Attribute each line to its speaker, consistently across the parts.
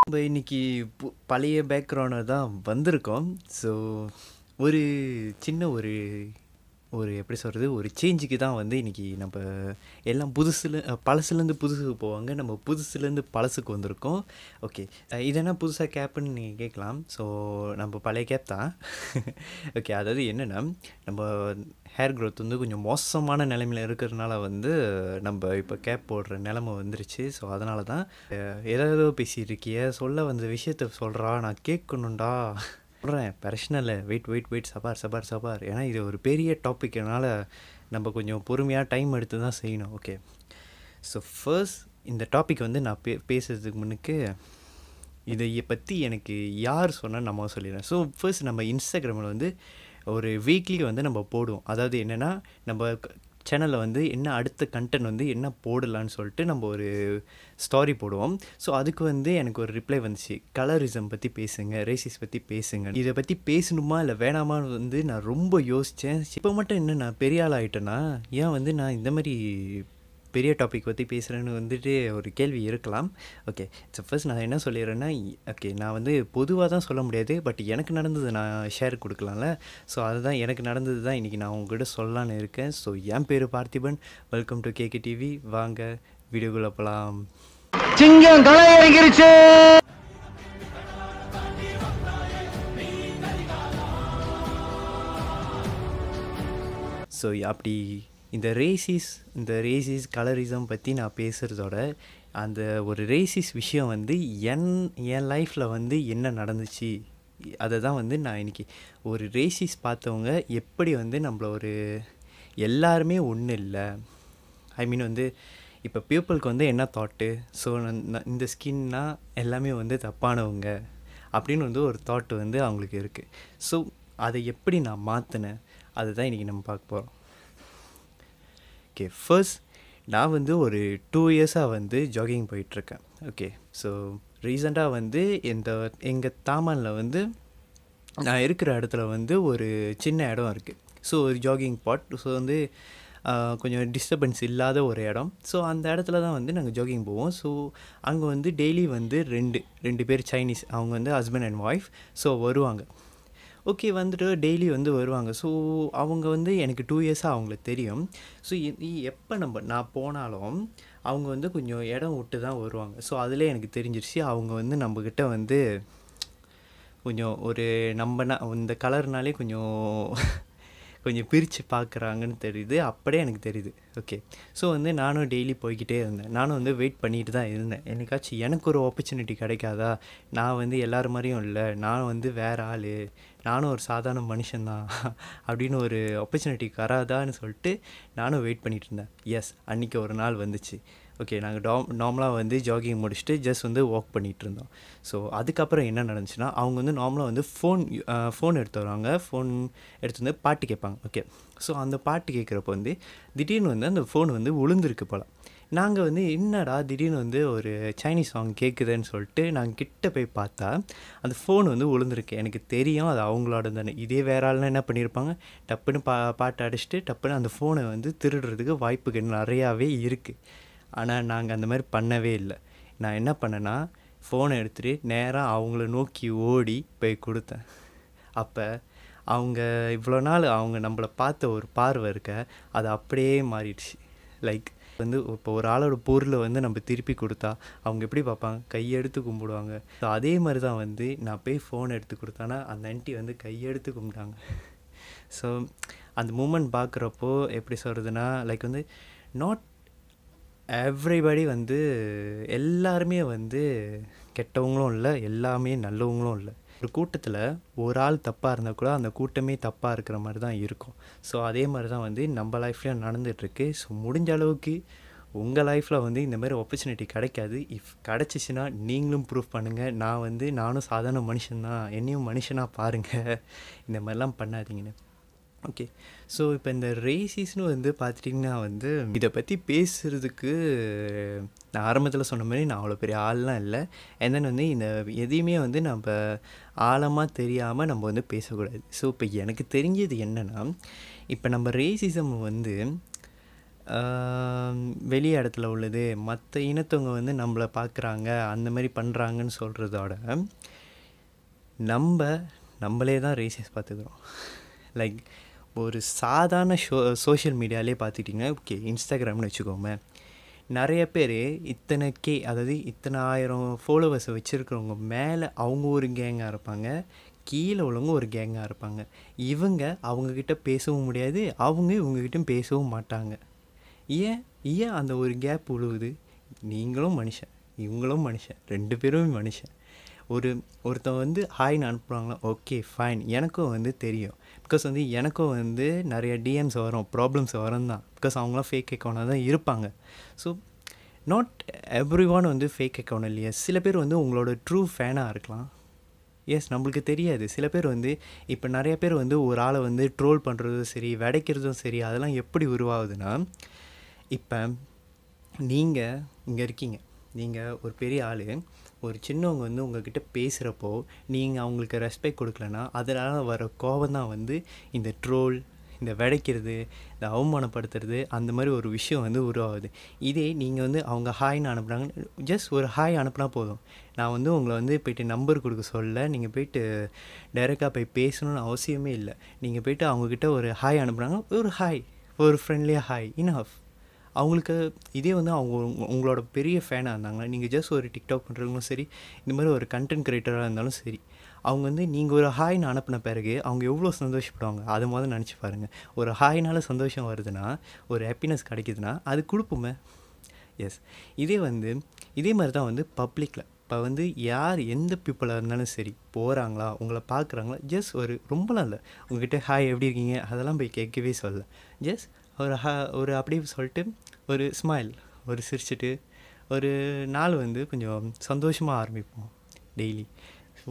Speaker 1: நம்ம இன்னைக்கு பு பழைய பேக்ரவுண்டில் தான் வந்திருக்கோம் ஸோ ஒரு சின்ன ஒரு ஒரு எப்படி சொல்கிறது ஒரு சேஞ்சுக்கு தான் வந்து இன்றைக்கி நம்ம எல்லாம் புதுசுல அஹ், பழசுலேருந்து புதுசுக்கு போவாங்க நம்ம புதுசுலேருந்து பழசுக்கு வந்திருக்கோம் ஓகே இது என்ன புதுசாக கேப்புன்னு நீங்கள் கேட்கலாம் ஸோ நம்ம பழைய கேப் தான் ஓகே அதாவது என்னென்னா நம்ம ஹேர் growth வந்து கொஞ்சம் மோசமான நிலைமையில் இருக்கிறதுனால வந்து நம்ம இப்போ கேப் போடுற நிலமை வந்துருச்சு ஸோ அதனால தான் அஹ், ஏதேதோ பேசியிருக்கிய சொல்ல வந்த விஷயத்த சொல்கிறா நான் கேட்கணுண்டா சொல்கிறேன் பிரச்சனை இல்லை வெயிட் வெயிட் வெயிட் சபார் சபார் சபார் ஏன்னா இது ஒரு பெரிய டாபிக்னால நம்ம கொஞ்சம் பொறுமையாக டைம் எடுத்து தான் செய்யணும் ஓகே ஸோ ஃபர்ஸ்ட் இந்த டாபிக் வந்து நான் பே பேசுறதுக்கு முன்னுக்கு இதை பற்றி எனக்கு யார் சொன்னால் நம்ம சொல்லிடுறேன் ஸோ ஃபர்ஸ்ட் நம்ம இன்ஸ்டாகிராமில் வந்து ஒரு வீக்லி வந்து நம்ம போடுவோம் அதாவது என்னென்னா நம்ம சேனலில் வந்து என்ன அடுத்த கண்டென்ட் வந்து என்ன போடலான்னு சொல்லிட்டு நம்ம ஒரு ஸ்டாரி போடுவோம் ஸோ அதுக்கு வந்து எனக்கு ஒரு ரிப்ளை வந்துச்சு கலரிசம் பற்றி பேசுங்க ரேசிஸ் பற்றி பேசுங்க இதை பற்றி பேசணுமா இல்லை வேணாமான்னு வந்து நான் ரொம்ப யோசித்தேன் இப்போ மட்டும் என்ன நான் பெரிய ஆள் ஆகிட்டேன்னா ஏன் வந்து நான் இந்த மாதிரி பெரிய டாபிக் பற்றி பேசுகிறேன்னு வந்துட்டு ஒரு கேள்வி இருக்கலாம் ஓகே ஸோ ஃபர்ஸ்ட் நான் என்ன சொல்லிடுறேன்னா ஓகே நான் வந்து பொதுவாக தான் சொல்ல முடியாது பட் எனக்கு நடந்தது நான் ஷேர் கொடுக்கலாம்ல ஸோ அதுதான் எனக்கு நடந்தது தான் இன்றைக்கி நான் உங்ககிட்ட சொல்லலான்னு இருக்கேன் ஸோ என் பேர் Parthiban welcome to KK TV வாங்க வீடியோக்குள்ளே போகலாம்
Speaker 2: சிங்கம் களை இறங்கிருச்சு
Speaker 1: ஸோ அப்படி இந்த ரேசிஸ் இந்த ரேசிஸ் கலரிசம் பற்றி நான் பேசுகிறதோட அந்த ஒரு ரேசிஸ் விஷயம் வந்து என் என் லைஃப்பில் வந்து என்ன நடந்துச்சு அதை தான் வந்து நான் இன்னைக்கு ஒரு ரேசிஸ் பார்த்தவங்க எப்படி வந்து நம்மள ஒரு எல்லாருமே ஒன்றும் இல்லை ஐ மீன் வந்து இப்போ பீப்புளுக்கு வந்து என்ன தாட்டு ஸோ இந்த ஸ்கின்னா எல்லாமே வந்து தப்பானவங்க அப்படின்னு வந்து ஒரு தாட் வந்து அவங்களுக்கு இருக்குது ஸோ அதை எப்படி நான் மாற்றினேன் அதுதான் இன்றைக்கி நம்ம பார்க்க போகிறோம் ஓகே ஃபர்ஸ்ட் நான் வந்து ஒரு டூ இயர்ஸாக வந்து ஜாகிங் போயிட்டுருக்கேன் ஓகே ஸோ ரீசெண்டாக வந்து இந்த எங்கள் தாமானில் வந்து நான் இருக்கிற இடத்துல வந்து ஒரு சின்ன இடம் இருக்குது ஸோ ஒரு ஜாகிங் பாட் ஸோ வந்து ஆஹ், கொஞ்சம் டிஸ்டர்பன்ஸ் இல்லாத ஒரு இடம் ஸோ அந்த இடத்துல தான் வந்து நாங்கள் ஜாகிங் போவோம் ஸோ அங்கே வந்து டெய்லி வந்து ரெண்டு ரெண்டு பேர் சைனீஸ் அவங்க வந்து ஹஸ்பண்ட் அண்ட் ஒய்ஃப் ஸோ வருவாங்க ஓகே வந்துட்டு டெய்லி வந்து வருவாங்க ஸோ அவங்க வந்து எனக்கு டூ இயர்ஸாக அவங்களுக்கு தெரியும் ஸோ எப்போ நம்ம நான் போனாலும் அவங்க வந்து கொஞ்சம் இடம் விட்டு தான் வருவாங்க ஸோ அதிலே எனக்கு தெரிஞ்சிருச்சு அவங்க வந்து நம்மக்கிட்ட வந்து கொஞ்சம் ஒரு நம்பனா இந்த கலர்னாலே கொஞ்சம் கொஞ்சம் பிரித்து பார்க்குறாங்கன்னு தெரியுது அப்படியே எனக்கு தெரியுது ஓகே ஸோ வந்து நானும் டெய்லி போய்கிட்டே இருந்தேன் நானும் வந்து வெயிட் பண்ணிட்டு தான் இருந்தேன் என்னைக்காச்சும் எனக்கு ஒரு ஆப்பர்ச்சுனிட்டி கிடைக்காதா நான் வந்து எல்லார் மாதிரியும் இல்லை நான் வந்து வேற ஆள் நானும் ஒரு சாதாரண மனுஷன்தான் அப்படின்னு ஒரு ஆப்பர்ச்சுனிட்டி வராதான்னு சொல்லிட்டு நானும் வெயிட் பண்ணிட்டு இருந்தேன் எஸ் அன்றைக்கி ஒரு நாள் வந்துச்சு ஓகே நாங்கள் டா நார்மலாக வந்து ஜாகிங் முடிச்சுட்டு ஜஸ்ட் வந்து வாக் பண்ணிகிட்டு இருந்தோம் ஸோ அதுக்கப்புறம் என்ன நடந்துச்சுன்னா அவங்க வந்து நார்மலாக வந்து ஃபோன் ஃபோன் எடுத்து வருவாங்க ஃபோன் எடுத்து வந்து பாட்டு கேட்பாங்க ஓகே ஸோ அந்த பாட்டு கேட்குறப்ப வந்து திடீர்னு வந்து அந்த ஃபோன் வந்து விழுந்திருக்கு போல் நாங்கள் வந்து என்னடா திடீர்னு வந்து ஒரு சைனீஸ் சாங் கேட்குதுன்னு சொல்லிட்டு நாங்கள் கிட்ட போய் பார்த்தா அந்த ஃபோன் வந்து விழுந்திருக்கு எனக்கு தெரியும் அது அவங்களோட தானே இதே வேற ஆள்னா என்ன பண்ணியிருப்பாங்க டப்புன்னு பா பாட்டு அடிச்சுட்டு டப்புன்னு அந்த ஃபோனை வந்து திருடுறதுக்கு வாய்ப்புகள் நிறையாவே இருக்குது ஆனால் நாங்கள் அந்த மாதிரி பண்ணவே இல்லை நான் என்ன பண்ணேன்னா ஃபோனை எடுத்துகிட்டு நேராக அவங்கள நோக்கி ஓடி போய் கொடுத்தேன் அப்போ அவங்க இவ்வளோ நாள் அவங்க நம்மளை பார்த்த ஒரு பார்வை இருக்க அது அப்படியே மாறிடுச்சு லைக் வந்து இப்போ ஒரு ஆளோட பொருளை வந்து நம்ம திருப்பி கொடுத்தா அவங்க எப்படி பார்ப்பாங்க கையெடுத்து கும்பிடுவாங்க ஸோ அதே மாதிரி தான் வந்து நான் போய் ஃபோன் எடுத்து கொடுத்தானா அந்த ஆன்ட்டி வந்து கையெடுத்து கும்பிட்டாங்க ஸோ அந்த மூமெண்ட் பார்க்குறப்போ எப்படி சொல்கிறதுனா லைக் வந்து நாட் எவ்ரிபடி வந்து எல்லாருமே வந்து கெட்டவங்களும் இல்லை எல்லாமே நல்லவங்களும் இல்லை ஒரு கூட்டத்தில் ஒரு ஆள் தப்பாக இருந்தால் கூட அந்த கூட்டமே தப்பாக இருக்கிற மாதிரி தான் இருக்கும் ஸோ அதே மாதிரி தான் வந்து நம்ம லைஃப்லேயும் நடந்துகிட்ருக்கு ஸோ முடிஞ்ச அளவுக்கு உங்கள் லைஃப்பில் வந்து இந்த மாதிரி ஆப்பர்ச்சுனிட்டி கிடைக்காது இஃப் கிடச்சிச்சின்னா நீங்களும் ப்ரூஃப் பண்ணுங்கள் நான் வந்து நானும் சாதாரண மனுஷன்தான் என்னையும் மனுஷனாக பாருங்கள் இந்த மாதிரிலாம் பண்ணாதீங்கன்னு ஓகே ஸோ இப்போ இந்த ரேசிஸ்னு வந்து பார்த்துட்டிங்கன்னா வந்து இதை பற்றி பேசுகிறதுக்கு நான் ஆரம்பத்தில் சொன்ன மாதிரி நான் அவ்வளோ பெரிய ஆள்லாம் இல்லை and then வந்து இந்த எதையுமே வந்து நம்ம ஆழமாக தெரியாமல் நம்ம வந்து பேசக்கூடாது ஸோ இப்போ எனக்கு தெரிஞ்சது என்னென்னா இப்போ நம்ம ரேசிசம் வந்து வெளி இடத்துல உள்ளது மற்ற இனத்தவங்க வந்து நம்மளை பார்க்குறாங்க அந்த மாதிரி பண்ணுறாங்கன்னு சொல்கிறதோட நம்ம நம்மளே தான் ரேசஸ் பார்த்துக்குறோம் லைக் ஒரு சாதாரண ஷோ சோஷியல் மீடியாலே பார்த்துட்டிங்கன்னா ஓகே இன்ஸ்டாகிராம்னு வச்சுக்கோமே நிறைய பேர் இத்தனை கே அதாவது இத்தனை ஆயிரம் ஃபாலோவர்ஸை வச்சுருக்கிறவங்க மேலே அவங்க ஒரு கேங்காக இருப்பாங்க கீழே உள்ளவங்க ஒரு கேங்காக இருப்பாங்க இவங்க அவங்கக்கிட்ட பேசவும் முடியாது அவங்க இவங்ககிட்ட பேசவும் மாட்டாங்க ஏன் ஏன் அந்த ஒரு கேப் உழுவுது நீங்களும் மனுஷன் இவங்களும் மனுஷன் ரெண்டு பேரும் மனுஷன் ஒரு ஒருத்தன் வந்து ஹாய்னு அனுப்புகிறாங்களா ஓகே ஃபைன் எனக்கும் வந்து தெரியும் பிகாஸ் வந்து எனக்கும் வந்து நிறைய டிஎம்ஸ் வரும் ப்ராப்ளம்ஸ் வரும் தான் பிகாஸ் அவங்களாம் ஃபேக் அக்கௌண்ட்டாக தான் இருப்பாங்க ஸோ நாட் எவ்ரி ஒன் வந்து ஃபேக் அக்கௌண்ட் இல்லையா சில பேர் வந்து உங்களோட ட்ரூ ஃபேனாக இருக்கலாம் எஸ் நம்மளுக்கு தெரியாது சில பேர் வந்து இப்போ நிறைய பேர் வந்து ஒரு ஆளை வந்து ட்ரோல் பண்ணுறதும் சரி விடைக்கிறதும் சரி அதெல்லாம் எப்படி உருவாகுதுன்னா இப்போ நீங்கள் இங்கே இருக்கீங்க நீங்கள் ஒரு பெரிய ஆள் ஒரு சின்னவங்க வந்து உங்ககிட்ட பேசுகிறப்போ நீங்கள் அவங்களுக்கு ரெஸ்பெக்ட் கொடுக்கலனா அதனால் வர கோபம் தான் வந்து இந்த ட்ரோல் இந்த விடைக்கிறது இந்த அவமானப்படுத்துறது அந்த மாதிரி ஒரு விஷயம் வந்து உருவாகுது இதே நீங்கள் வந்து அவங்க ஹாய்னு அனுப்புனாங்க ஜஸ்ட் ஒரு ஹாய் அனுப்புனா போதும் நான் வந்து உங்களை வந்து போயிட்டு நம்பர் கொடுக்க சொல்ல நீங்கள் போயிட்டு டைரெக்டாக போய் பேசணும்னு அவசியமே இல்லை நீங்கள் போயிட்டு அவங்கக்கிட்ட ஒரு ஹாய் அனுப்புனாங்க ஒரு ஹாய் ஒரு ஃப்ரெண்ட்லியாக ஹாய் இனஃப் அவங்களுக்கு இதே வந்து அவங்க உங்க- உங்களோட பெரிய ஃபேனாக இருந்தாங்கன்னா நீங்கள் ஜஸ்ட் ஒரு டிக்டாக் பண்ணுறவங்களும் சரி இந்த மாதிரி ஒரு கண்டென்ட் கிரியேட்டராக இருந்தாலும் சரி அவங்க வந்து நீங்கள் ஒரு ஹாய்னு அனுப்பின பிறகு அவங்க எவ்வளோ சந்தோஷப்படுவாங்க அது முதல்ல நினச்சி பாருங்கள் ஒரு ஹாய்னால சந்தோஷம் வருதுன்னா ஒரு ஹாப்பினஸ் கிடைக்குதுன்னா அது கொடுப்புமே எஸ் இதே வந்து இதே மாதிரி தான் வந்து பப்ளிக்கில் இப்போ வந்து யார் எந்த பீப்புளாக இருந்தாலும் சரி போகிறாங்களா உங்களை பார்க்குறாங்களா ஜஸ்ட் ஒரு ரொம்பலாம் இல்லை உங்ககிட்ட ஹாய் எப்படி இருக்கீங்க அதெல்லாம் போய் கேட்கவே சொல்ல ஜஸ்ட் ஒரு ஹா ஒரு அப்படியே சொல்லிட்டு ஒரு ஸ்மைல் ஒரு சிரிச்சிட்டு ஒரு நாள் வந்து கொஞ்சம் சந்தோஷமாக ஆரம்பிப்போம் டெய்லி ஸோ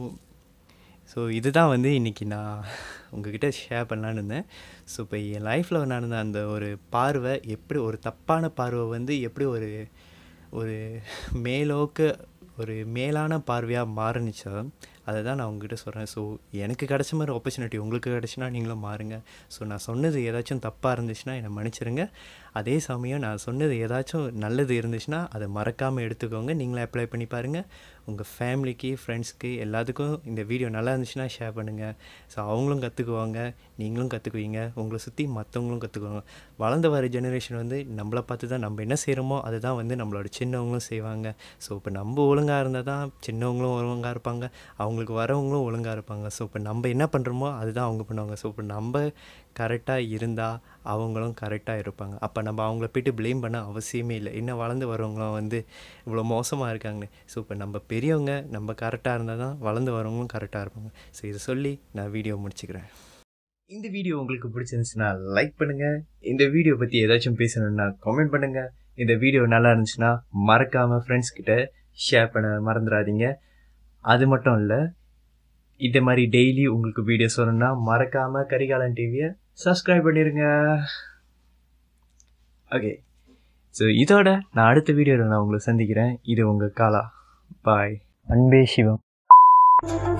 Speaker 1: ஸோ இதுதான் வந்து இன்றைக்கி நான் உங்ககிட்ட ஷேர் பண்ணலான்னு இருந்தேன் ஸோ இப்போ என் லைஃப்பில் நடந்த அந்த ஒரு பார்வை எப்படி ஒரு தப்பான பார்வை வந்து எப்படி ஒரு ஒரு மேலோக்க ஒரு மேலான பார்வையாக மாறுனுச்சோ அதை தான் நான் உங்ககிட்ட சொல்கிறேன் ஸோ எனக்கு கிடைச்ச மாதிரி ஆப்பர்ச்சுனிட்டி உங்களுக்கு கிடச்சுன்னா நீங்களும் மாறுங்க ஸோ நான் சொன்னது ஏதாச்சும் தப்பாக இருந்துச்சுன்னா என்னை மன்னிச்சிருங்க அதே சமயம் நான் சொன்னது ஏதாச்சும் நல்லது இருந்துச்சுன்னா அதை மறக்காமல் எடுத்துக்கோங்க நீங்களும் அப்ளை பண்ணி பாருங்கள் உங்கள் ஃபேமிலிக்கு ஃப்ரெண்ட்ஸ்க்கு எல்லாத்துக்கும் இந்த வீடியோ நல்லா இருந்துச்சுன்னா ஷேர் பண்ணுங்கள் ஸோ அவங்களும் கற்றுக்குவாங்க நீங்களும் கற்றுக்குவீங்க உங்களை சுற்றி மற்றவங்களும் கற்றுக்குவாங்க வளர்ந்து வர ஜெனரேஷன் வந்து நம்மளை பார்த்து தான் நம்ம என்ன செய்கிறோமோ அதுதான் வந்து நம்மளோட சின்னவங்களும் செய்வாங்க ஸோ இப்போ நம்ம ஒழுங்காக இருந்தால் தான் சின்னவங்களும் ஒழுங்காக இருப்பாங்க அவங்களுக்கு வரவங்களும் ஒழுங்காக இருப்பாங்க ஸோ இப்போ நம்ம என்ன பண்ணுறோமோ அதுதான் அவங்க பண்ணுவாங்க ஸோ இப்போ நம்ம கரெக்டாக இருந்தால் அவங்களும் கரெக்டாக இருப்பாங்க அப்போ நம்ம அவங்கள போயிட்டு ப்ளேம் பண்ண அவசியமே இல்லை இன்னும் வளர்ந்து வரவங்களும் வந்து இவ்வளோ மோசமாக இருக்காங்கன்னு ஸோ இப்போ நம்ம பெரியவங்க நம்ம கரெக்டாக இருந்தால் தான் வளர்ந்து வரவங்களும் கரெக்டாக இருப்பாங்க ஸோ இதை சொல்லி நான் வீடியோ முடிச்சுக்கிறேன் இந்த வீடியோ உங்களுக்கு பிடிச்சிருந்துச்சுன்னா லைக் பண்ணுங்கள் இந்த வீடியோ பற்றி ஏதாச்சும் பேசணுன்னா கமெண்ட் பண்ணுங்கள் இந்த வீடியோ நல்லா இருந்துச்சுன்னா மறக்காமல் ஃப்ரெண்ட்ஸ் கிட்ட ஷேர் பண்ண மறந்துடாதீங்க அது மட்டும் இல்லை இதே மாதிரி டெய்லி உங்களுக்கு வீடியோ சொல்லணும்னா மறக்காமல் கரிகாலன் டிவியை சப்ஸ்கிரைப் பண்ணிடுங்க ஓகே ஸோ இதோட நான் அடுத்த வீடியோவில் நான் உங்களை சந்திக்கிறேன் இது உங்கள் காலா பாய் அன்பே சிவம்